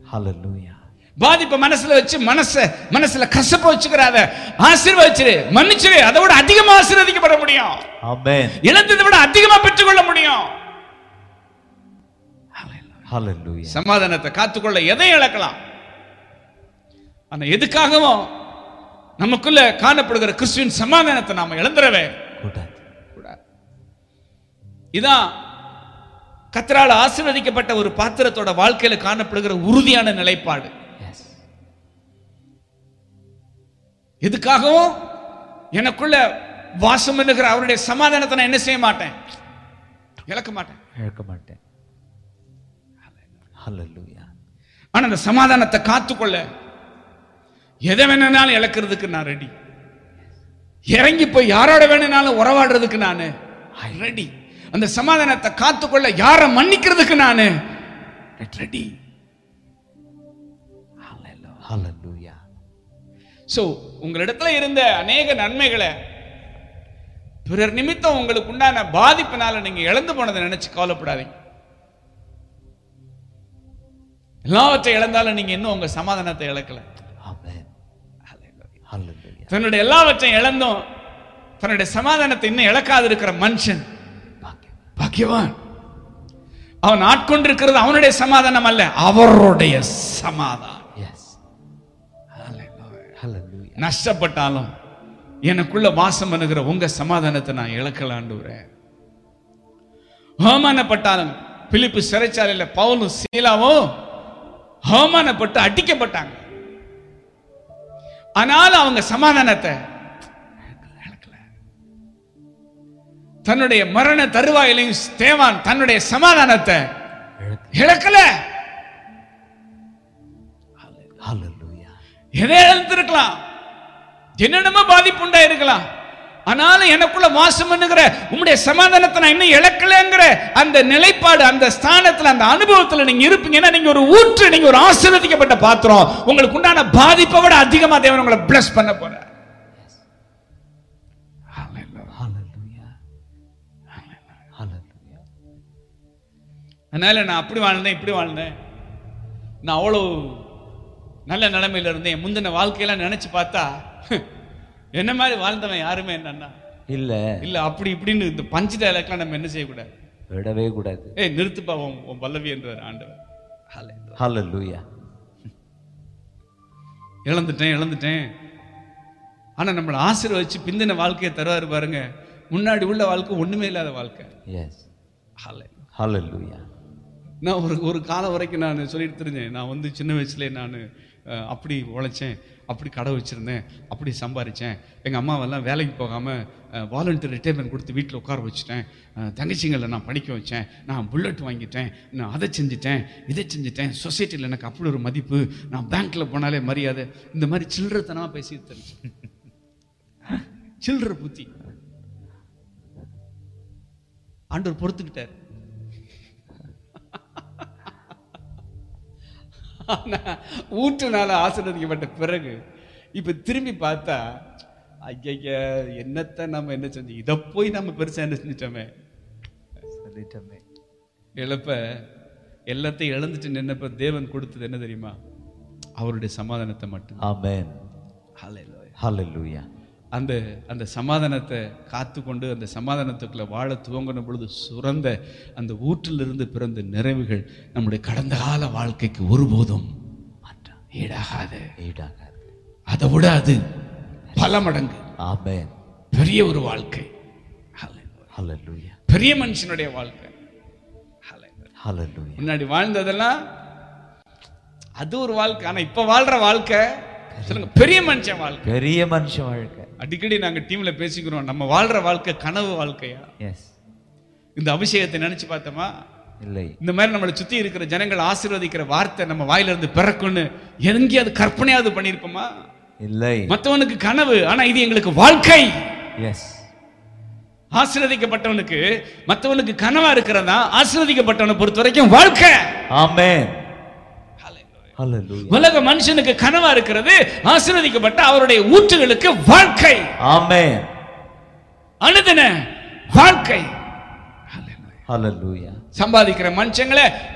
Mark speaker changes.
Speaker 1: Hallelujah.
Speaker 2: பாதிப்பை மனசுல வச்சு மனச மனசுல கசப்ப வச்சுக்கிறாத ஆசீர்வதிச்சிரு மன்னிச்சிரு அதை விட அதிகமா ஆசீர்வதிக்கப்பட முடியும்
Speaker 1: Amen.
Speaker 2: இழந்ததை விட அதிகமா பெற்றுக்கொள்ள முடியும்
Speaker 1: Hallelujah.
Speaker 2: சமாதானத்தை காத்துக்கொள்ள எதை இழக்கலாம் ஆனா எதுக்காகவும் நமக்குள்ள காணப்படுகிற கிறிஸ்துவின் சமாதானத்தை நாம இழந்துடவே
Speaker 1: கூடாது.
Speaker 2: கூடாது இதான் கத்தரால் ஆசீர்வதிக்கப்பட்ட ஒரு பாத்திரத்தோட வாழ்க்கையில காணப்படுகிற உறுதியான நிலைப்பாடு
Speaker 1: Yes.
Speaker 2: எதுக்காகவும் எனக்குள்ள வாசம் பண்ணுகிற அவருடைய சமாதானத்தை நான் என்ன செய்ய மாட்டேன் இழக்க மாட்டேன்
Speaker 1: இழக்க மாட்டேன் Hallelujah.
Speaker 2: ஆனா அந்த சமாதானத்தை காத்துக்கொள்ள எதை வேணும்னாலும் இழக்கிறதுக்கு நான் ரெடி இறங்கி போய் யாரோட வேணும்னாலும் உறவாடுறதுக்கு நான் ரெடி அந்த சமாதானத்தை காத்துக்கொள்ள யாரை மன்னிக்கிறதுக்கு நான் ரெடி
Speaker 1: Hallelujah.
Speaker 2: சோ உங்களிடத்துல இருந்த அநேக நன்மைகளை பிறர் நிமித்தம் உங்களுக்கு உண்டான பாதிப்பினால நீங்க இழந்து போனதை நினைச்சு கவலைப்படாதீங்க எல்லாவற்றை இழந்தாலும் நீங்க இன்னும் உங்க சமாதானத்தை இழக்கல
Speaker 1: Amen. Hallelujah.
Speaker 2: தன்னுடைய எல்லாவற்றையும் இழந்தும் தன்னுடைய சமாதானத்தை இன்னும் இழக்காது இருக்கிற மனுஷன்
Speaker 1: பாக்கியம்.
Speaker 2: பாக்கியவான் அவன் ஆட்கொண்டிருக்கிறது அவனுடைய சமாதானம் அல்ல அவருடைய சமாதானம்
Speaker 1: Yes. Hallelujah.
Speaker 2: நஷ்டப்பட்டாலும் எனக்குள்ள வாசம் பண்ணுகிற உங்க சமாதானத்தை நான் இழக்கலாண்டுறேன் அவமானப்பட்டாலும் பிலிப்பு சிறைச்சாலையில பவுலும் சீலாவும் அவமானப்பட்டு அடிக்கப்பட்டாங்க ஆனாலும் அவங்க சமாதானத்தை இழக்கல. தன்னுடைய மரண தருவாயிலையும் தேவான் தன்னுடைய சமாதானத்தை
Speaker 1: இழக்க-
Speaker 2: இழக்கல
Speaker 1: Hallelujah.
Speaker 2: எதை இழந்திருக்கலாம் என்னென்னமோ பாதிப்பு உண்டாயிருக்கலாம் ஆனாலும் எனக்குள்ள வாசம் பண்ணுகிற உம்முடைய சமாதானத்தை நான் இன்னும் இழக்கலைங்கிற அந்த நிலைப்பாடு அந்த ஸ்தானத்துல அந்த அனுபவத்துல நீங்க இருப்பீங்கன்னா நீங்க ஒரு ஊற்று நீங்க ஒரு ஆசீர்வதிக்கப்பட்ட பாத்திரம் உங்களுக்கு உண்டான பாதிப்பை விட அதிகமா தேவன் உங்களை bless பண்ண போறார்
Speaker 1: Hallelujah. Hallelujah.
Speaker 2: அதனால நான் அப்படி வாழ்ந்தேன் இப்படி வாழ்ந்தேன் நான் அவ்வளோ நல்ல நிலைமையில இருந்தேன் முந்தின வாழ்க்கையெல்லாம் நினைச்சு பார்த்தா என்ன மாதிரி வாழ்ந்தவன் யாருமே என்னன்னா
Speaker 1: இல்ல
Speaker 2: இல்ல அப்படி இப்படின்னு இந்த பஞ்சு டயலாக்லாம் நம்ம என்ன செய்யக்கூடாது
Speaker 1: விடவே கூடாது
Speaker 2: ஏய் நிறுத்துப்பா உன் உன் பல்லவி என்றார் ஆண்டவர்
Speaker 1: Hallelujah.
Speaker 2: இழந்துட்டேன் இழந்துட்டேன் ஆனா நம்மளை ஆசீர்வதிச்சு பிந்தின வாழ்க்கையை தருவாரு பாருங்க முன்னாடி உள்ள வாழ்க்கை ஒண்ணுமே இல்லாத வாழ்க்கை
Speaker 1: Yes.
Speaker 2: Hallelujah.
Speaker 1: Hallelujah.
Speaker 2: நான் ஒரு ஒரு காலம் வரைக்கும் நான் சொல்லிட்டு தெரிஞ்சேன் நான் வந்து சின்ன வயசுல நான் அஹ், அப்படி உழைச்சேன் அப்படி கடை வச்சிருந்தேன் அப்படி சம்பாரிச்சேன் எங்கள் அம்மாவெல்லாம் வேலைக்கு போகாமல் வாலண்டியர் ரிட்டைர்மெண்ட் கொடுத்து வீட்டில் உட்கார வச்சுட்டேன் அஹ், தங்கச்சிங்களை நான் படிக்க வச்சேன் நான் புல்லட் வாங்கிட்டேன் நான் அதை செஞ்சுட்டேன் இதை செஞ்சுட்டேன் சொசைட்டியில் எனக்கு அப்படி ஒரு மதிப்பு நான் பேங்க்கில் போனாலே மரியாதை இந்த மாதிரி சில்லறத்தனமாக பேசிட்டு தெரிஞ்சேன் சில்லற புத்தி ஆண்டவர் பொறுத்துக்கிட்டார் ஆனா, ஊற்றுனால ஆசீர்வதிக்கப்பட்ட பிறகு இப்ப திரும்பி பார்த்தா ஐயா என்னத்த நம்ம என்ன செஞ்சோம் இதை போய் நம்ம பெருசா என்ன செஞ்சிட்டோமே
Speaker 1: சொல்லிட்டோமே
Speaker 2: இழப்ப எல்லாத்தையும் இழந்துட்டு நின்னப்ப தேவன் கொடுத்தது என்ன தெரியுமா அவருடைய சமாதானத்தை மட்டும்
Speaker 1: Amen. Hallelujah.
Speaker 2: அந்த அந்த சமாதானத்தை காத்துக்கொண்டு அந்த சமாதானத்துக்குள்ள வாழ துவங்கின பொழுது சுரந்த அந்த ஊற்றிலிருந்து பிறந்த நிறைவுகள் நம்முடைய கடந்த கால வாழ்க்கைக்கு ஒருபோதும் மாற்றம் ஈடாகாது
Speaker 1: ஈடாகாது
Speaker 2: அதை விட அது பல மடங்கு
Speaker 1: Amen.
Speaker 2: பெரிய ஒரு வாழ்க்கை Hallelujah.
Speaker 1: Hallelujah.
Speaker 2: பெரிய மனுஷனுடைய வாழ்க்கை Hallelujah.
Speaker 1: Hallelujah.
Speaker 2: முன்னாடி வாழ்ந்ததெல்லாம் அது ஒரு வாழ்க்கை ஆனா இப்ப வாழ்ற வாழ்க்கை சொல்லுங்க பெரிய மனுஷன் வாழ்க்கை
Speaker 1: பெரிய மனுஷ வாழ்க்கை
Speaker 2: அடிக்கடி நாங்க டீம்ல பேசிக்கிறோம் நம்ம வாழ்ற வாழ்க்கை கனவு வாழ்க்கையா
Speaker 1: எஸ்
Speaker 2: இந்த அபிஷேகத்தை நினைச்சு பார்த்தோமா
Speaker 1: இல்லை
Speaker 2: இந்த மாதிரி நம்மளை சுத்தி இருக்கிற ஜனங்கள் ஆசீர்வதிக்கிற வார்த்தை நம்ம வாயில இருந்து பிறக்கும்னு எங்கேயாவது கற்பனையாவது பண்ணியிருப்போமா
Speaker 1: இல்லை
Speaker 2: மத்தவனுக்கு கனவு ஆனா இது எங்களுக்கு வாழ்க்கை
Speaker 1: எஸ்
Speaker 2: ஆசீர்வதிக்கப்பட்டவனுக்கு மத்தவனுக்கு கனவா இருக்கிறதா ஆசீர்வதிக்கப்பட்டவனை பொறுத்த வரைக்கும் வாழ்க்கை
Speaker 1: ஆமென் ஹalleluya
Speaker 2: உலக மனுஷனுக்கு கனவா இருக்கிறது ஆசீர்வதிக்கப்பட்ட அவருடைய ஊற்றுகளுக்கு வாழ்க்கை
Speaker 1: ஆமென்
Speaker 2: அனுதின வாழ்க்கை
Speaker 1: ஹalleluya
Speaker 2: சம்பாதிக்கிற மனுஷங்களை